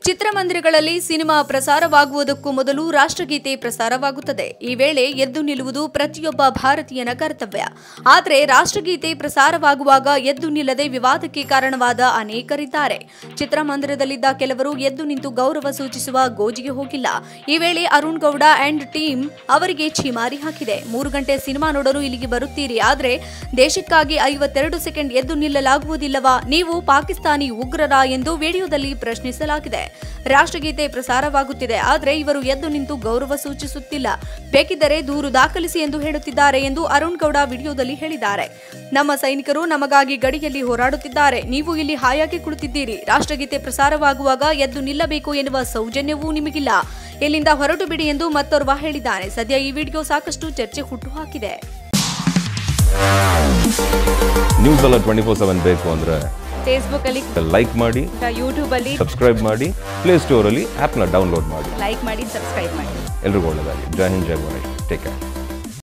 ಚಿತ್ರಮಂದಿರಗಳಲ್ಲಿ ಸಿನಿಮಾ ಪ್ರಸಾರವಾಗುವುದಕ್ಕೂ ಮೊದಲು ರಾಷ್ಟ್ರಗೀತೆ ಪ್ರಸಾರವಾಗುತ್ತದೆ ಈ ವೇಳೆ ಎದ್ದು ನಿಲ್ಲುವುದು ಪ್ರತಿಯೊಬ್ಬ ಭಾರತೀಯನ ಕರ್ತವ್ಯ ಆದರೆ ರಾಷ್ಟ್ರಗೀತೆ ಪ್ರಸಾರವಾಗುವಾಗ ಎದ್ದು ನಿಲ್ಲದೆ ವಿವಾದಕ್ಕೆ ಕಾರಣವಾದ ಅನೇಕರಿದ್ದಾರೆ ಚಿತ್ರಮಂದಿರದಲ್ಲಿದ್ದ ಕೆಲವರು ಎದ್ದು ನಿಂತು ಗೌರವ ಸೂಚಿಸುವ ಗೋಜಿಗೆ ಹೋಗಿಲ್ಲ ಈ ವೇಳೆ ಅರುಣ್ ಗೌಡ ಅಂಡ್ ಟೀಮ್ ಅವರಿಗೆ ಛೀಮಾರಿ ಹಾಕಿದೆ ಮೂರು ಗಂಟೆ ಸಿನಿಮಾ ನೋಡಲು ಇಲ್ಲಿಗೆ ಬರುತ್ತೀರಿ ಆದರೆ ದೇಶಕ್ಕಾಗಿ ಐವತ್ತೆರಡು ಸೆಕೆಂಡ್ ಎದ್ದು ನಿಲ್ಲಲಾಗುವುದಿಲ್ಲವಾ ನೀವು ಪಾಕಿಸ್ತಾನಿ ಉಗ್ರರ ಎಂದು ವಿಡಿಯೋದಲ್ಲಿ ಪ್ರಶ್ನಿಸಲಾಗಿದೆ ರಾಷ್ಟ್ರಗೀತೆ ಪ್ರಸಾರವಾಗುತ್ತಿದೆ ಆದರೆ ಇವರು ಎದ್ದು ನಿಂತು ಗೌರವ ಸೂಚಿಸುತ್ತಿಲ್ಲ ಬೇಕಿದ್ದರೆ ದೂರು ದಾಖಲಿಸಿ ಎಂದು ಹೇಳುತ್ತಿದ್ದಾರೆ ಎಂದು ಅರುಣ್ ಗೌಡ ವಿಡಿಯೋದಲ್ಲಿ ಹೇಳಿದ್ದಾರೆ ನಮ್ಮ ಸೈನಿಕರು ನಮಗಾಗಿ ಗಡಿಯಲ್ಲಿ ಹೋರಾಡುತ್ತಿದ್ದಾರೆ ನೀವು ಇಲ್ಲಿ ಹಾಯಾಗಿ ಕುಳಿತಿದ್ದೀರಿ ರಾಷ್ಟ್ರಗೀತೆ ಪ್ರಸಾರವಾಗುವಾಗ ಎದ್ದು ನಿಲ್ಲಬೇಕು ಎನ್ನುವ ಸೌಜನ್ಯವೂ ನಿಮಗಿಲ್ಲ ಇಲ್ಲಿಂದ ಹೊರಟು ಬಿಡಿ ಎಂದು ಮತ್ತೋರ್ವ ಹೇಳಿದ್ದಾನೆ ಸದ್ಯ ಈ ವಿಡಿಯೋ ಸಾಕಷ್ಟು ಚರ್ಚೆ ಹುಟ್ಟುಹಾಕಿದೆ ನ್ಯೂಸ್ ಎಲ್ಲ ಟ್ವೆಂಟಿ ಫೋರ್ ಸೆವೆನ್ ಬೇಕು ಅಂದರೆ ಫೇಸ್ಬುಕ್ ಅಲ್ಲಿ ಲೈಕ್ ಮಾಡಿ ಯೂಟ್ಯೂಬ್ ಅಲ್ಲಿ ಸಬ್ಸ್ಕ್ರೈಬ್ ಮಾಡಿ ಪ್ಲೇಸ್ಟೋರಲ್ಲಿ ಆ್ಯಪ್ನ ಡೌನ್ಲೋಡ್ ಮಾಡಿ ಲೈಕ್ ಮಾಡಿ ಸಬ್ಸ್ಕ್ರೈಬ್ ಮಾಡಿ ಎಲ್ರಿಗೂ ಒಳ್ಳೆಯದಾಗಿ ಜೈ ಹಿಂದ್ ಜೈ ಗಣೇಶ್ ಟೇಕ್ ಕೇರ್